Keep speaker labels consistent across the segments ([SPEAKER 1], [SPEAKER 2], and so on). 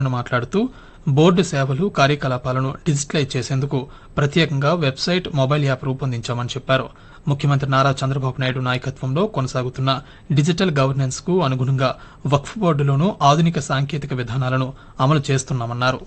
[SPEAKER 1] మాట్లాడుతూ బోర్డు సేవలు కార్యకలాపాలను డిజిటలైజ్ చేసేందుకు ప్రత్యేకంగా వెబ్సైట్ మొబైల్ యాప్ రూపొందించామని చెప్పారు ముఖ్యమంత్రి నారా చంద్రబాబు నాయుడు నాయకత్వంలో కొనసాగుతున్న డిజిటల్ గవర్నెన్స్ కు అనుగుణంగా వక్ఫ్ బోర్డులోనూ ఆధునిక సాంకేతిక విధానాలను అమలు చేస్తున్నామన్నారు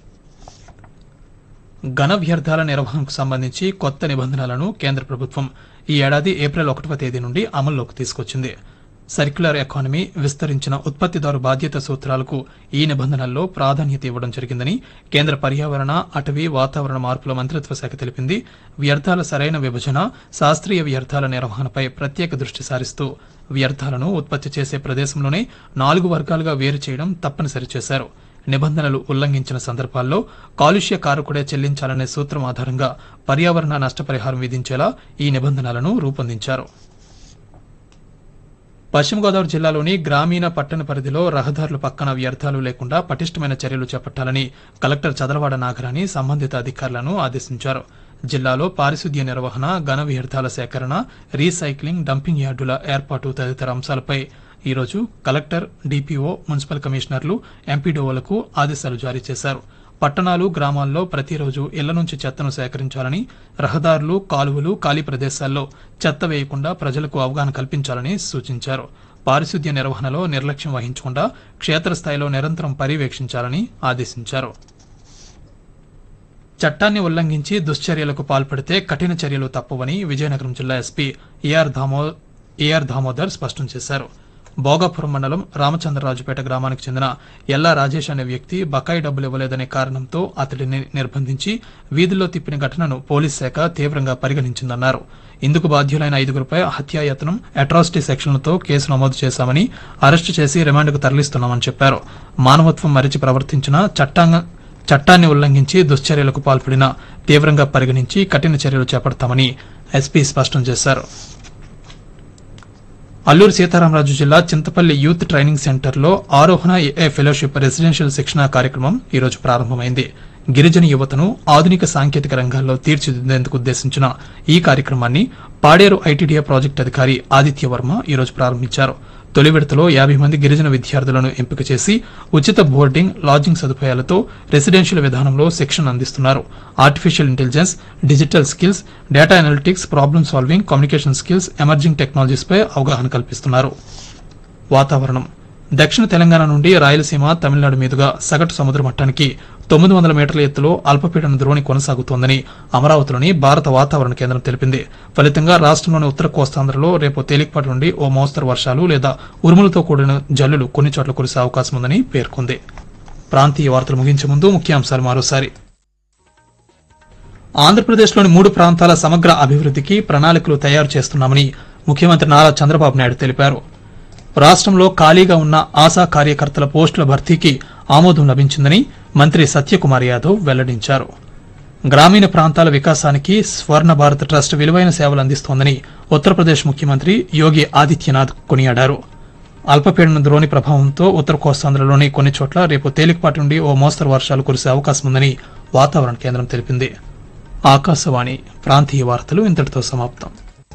[SPEAKER 1] ఘన వ్యర్థాల నిర్వహణకు సంబంధించి కొత్త నిబంధనలను కేంద్ర ప్రభుత్వం ఈ ఏడాది ఏప్రిల్ ఒకటవ తేదీ నుండి అమల్లోకి తీసుకొచ్చింది సర్క్యులర్ ఎకానమీ విస్తరించిన ఉత్పత్తిదారు బాధ్యత సూత్రాలకు ఈ నిబంధనల్లో ప్రాధాన్యత ఇవ్వడం జరిగిందని కేంద్ర పర్యావరణ అటవీ వాతావరణ మార్పుల మంత్రిత్వ శాఖ తెలిపింది వ్యర్థాల సరైన విభజన శాస్త్రీయ వ్యర్థాల నిర్వహణపై ప్రత్యేక దృష్టి సారిస్తూ వ్యర్థాలను ఉత్పత్తి చేసే ప్రదేశంలోనే నాలుగు వర్గాలుగా వేరు చేయడం తప్పనిసరి చేశారు నిబంధనలు ఉల్లంఘించిన సందర్భాల్లో కాలుష్య కారకుడే చెల్లించాలనే సూత్రం ఆధారంగా పర్యావరణ నష్టపరిహారం విధించేలా ఈ నిబంధనలను రూపొందించారు పశ్చిమ గోదావరి జిల్లాలోని గ్రామీణ పట్టణ పరిధిలో రహదారుల పక్కన వ్యర్థాలు లేకుండా పటిష్టమైన చర్యలు చేపట్టాలని కలెక్టర్ చదలవాడ నాగరాణి సంబంధిత అధికారులను ఆదేశించారు జిల్లాలో పారిశుద్ధ్య నిర్వహణ ఘన వ్యర్థాల సేకరణ రీసైక్లింగ్ డంపింగ్ యార్డుల ఏర్పాటు తదితర అంశాలపై ఈరోజు కలెక్టర్ డిపిఓ మున్సిపల్ కమిషనర్లు ఎంపీడీఓలకు ఆదేశాలు జారీ చేశారు పట్టణాలు గ్రామాల్లో ప్రతిరోజు ఇళ్ల నుంచి చెత్తను సేకరించాలని రహదారులు కాలువలు ఖాళీ ప్రదేశాల్లో చెత్త వేయకుండా ప్రజలకు అవగాహన కల్పించాలని సూచించారు పారిశుద్ధ్య నిర్వహణలో నిర్లక్ష్యం వహించకుండా క్షేత్రస్థాయిలో నిరంతరం పర్యవేక్షించాలని ఆదేశించారు చట్టాన్ని ఉల్లంఘించి దుశ్చర్యలకు పాల్పడితే కఠిన చర్యలు తప్పవని విజయనగరం జిల్లా ఎస్పీ ఏఆర్ దామో ఏఆర్ దామోదర్ స్పష్టం చేశారు భోగాపురం మండలం రామచంద్రరాజుపేట గ్రామానికి చెందిన ఎల్లా రాజేష్ అనే వ్యక్తి బకాయి డబ్బులు ఇవ్వలేదనే కారణంతో అతడిని నిర్బంధించి వీధుల్లో తిప్పిన ఘటనను పోలీస్ శాఖ తీవ్రంగా పరిగణించిందన్నారు ఇందుకు బాధ్యులైన ఐదుగురిపై హత్యాయత్నం అట్రాసిటీ సెక్షన్లతో కేసు నమోదు చేశామని అరెస్టు చేసి రిమాండ్కు తరలిస్తున్నామని చెప్పారు మానవత్వం మరిచి ప్రవర్తించిన చట్టాంగ చట్టాన్ని ఉల్లంఘించి దుశ్చర్యలకు పాల్పడిన తీవ్రంగా పరిగణించి కఠిన చర్యలు చేపడతామని ఎస్పీ స్పష్టం చేశారు అల్లూరు సీతారామరాజు జిల్లా చింతపల్లి యూత్ ట్రైనింగ్ సెంటర్లో ఆరోహణ ఏ ఫెలోషిప్ రెసిడెన్షియల్ శిక్షణా కార్యక్రమం ఈ రోజు ప్రారంభమైంది గిరిజన యువతను ఆధునిక సాంకేతిక రంగాల్లో తీర్చిదిద్దేందుకు ఉద్దేశించిన ఈ కార్యక్రమాన్ని పాడేరు ఐటీడీఏ ప్రాజెక్టు అధికారి ఆదిత్య వర్మ ఈ రోజు ప్రారంభించారు తొలి విడతలో యాభై మంది గిరిజన విద్యార్థులను ఎంపిక చేసి ఉచిత బోర్డింగ్ లాడ్జింగ్ సదుపాయాలతో రెసిడెన్షియల్ విధానంలో శిక్షణ అందిస్తున్నారు artificial intelligence digital skills data analytics problem solving communication skills emerging technologies పై అవగాహన కల్పిస్తున్నారు వాతావరణం దక్షిణ తెలంగాణ నుండి రాయలసీమ తమిళనాడు మీదుగా సగటు సముద్ర మట్టానికి తొమ్మిది వందల మీటర్ల ఎత్తులో అల్పపీడన ద్రోణి కొనసాగుతోందని అమరావతిలోని భారత వాతావరణ కేంద్రం తెలిపింది ఫలితంగా రాష్ట్రంలోని ఉత్తర కోస్తాంధ్రలో రేపు తేలికపాటి నుండి ఓ మోస్తరు వర్షాలు లేదా ఉరుములతో కూడిన జల్లులు కొన్ని చోట్ల కురిసే అవకాశం ఉందని పేర్కొంది ప్రాంతీయ వార్తలు ముగించే ముందు ముఖ్యాంశాలు మరోసారి ఆంధ్రప్రదేశ్లోని మూడు ప్రాంతాల సమగ్ర అభివృద్ధికి ప్రణాళికలు తయారు చేస్తున్నామని ముఖ్యమంత్రి నారా చంద్రబాబు నాయుడు తెలిపారు రాష్ట్రంలో ఖాళీగా ఉన్న ఆశా కార్యకర్తల పోస్టుల భర్తీకి ఆమోదం లభించిందని మంత్రి సత్యకుమార్ యాదవ్ వెల్లడించారు గ్రామీణ ప్రాంతాల వికాసానికి స్వర్ణ భారత్ ట్రస్ట్ విలువైన సేవలు అందిస్తోందని ఉత్తరప్రదేశ్ ముఖ్యమంత్రి యోగి ఆదిత్యనాథ్ కొనియాడారు అల్పపీడన ద్రోణి ప్రభావంతో ఉత్తర కోస్తాంధ్రలోని కొన్ని చోట్ల రేపు తేలికపాటి నుండి ఓ మోస్తరు వర్షాలు కురిసే అవకాశం ఉందని వాతావరణ కేంద్రం తెలిపింది ఆకాశవాణి ప్రాంతీయ వార్తలు ఇంతటితో సమాప్తం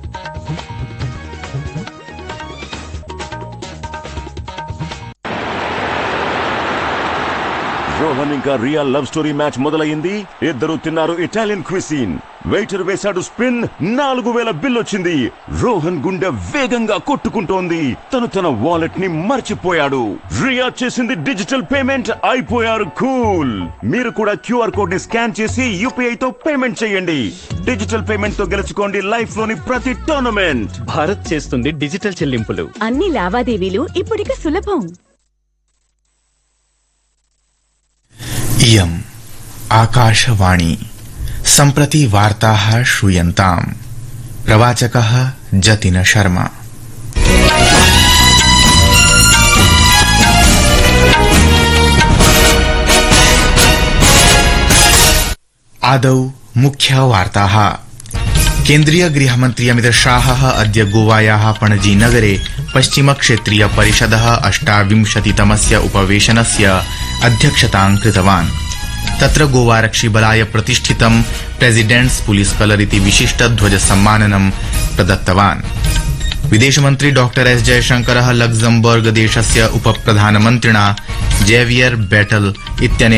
[SPEAKER 2] రోహన్ ఇంకా రియా లవ్ స్టోరీ మ్యాచ్ మొదలైంది ఇద్దరు తిన్నారు ఇటాలియన్ క్విసిన్ వెయిటర్ వేశాడు స్పిన్ నాలుగు వేల బిల్ వచ్చింది రోహన్ గుండె వేగంగా కొట్టుకుంటోంది తను తన వాలెట్ ని మర్చిపోయాడు రియా చేసింది డిజిటల్ పేమెంట్ అయిపోయారు కూల్ మీరు కూడా క్యూఆర్ కోడ్ ని స్కాన్ చేసి యూపీఐ తో పేమెంట్ చేయండి డిజిటల్ పేమెంట్ తో గెలుచుకోండి లైఫ్ లోని ప్రతి టోర్నమెంట్
[SPEAKER 3] భారత్ చేస్తుంది డిజిటల్ చెల్లింపులు
[SPEAKER 4] అన్ని లావాదేవీలు ఇప్పుడిక సులభం
[SPEAKER 5] इयम् आकाशवाणी सम्प्रति वार्ताः श्रूयन्ताम् प्रवाचकः जतिन शर्मा आदौ मुख्यवार्ताः केन्द्रीय गृहमन्त्री अमित शाहः अद्य गोवायाः पणजी नगरे पश्चिमक्षेत्रीय परिषदः अष्टाविंशतितमस्य उपवेशनस्य अध्यक्षतां कृतवान् तत्र गोवारक्षिबलाय प्रतिष्ठितं प्रेसिडेण्ट्स् पुलिस कलर इति विशिष्ट ध्वज सम्माननं प्रदत्तवान् विदेशमन्त्री डॉ एस जयशंकरः लग्जमबर्ग देशस्य उपप्रधानमन्त्रिणा जेवियर बेटल इत्यनेन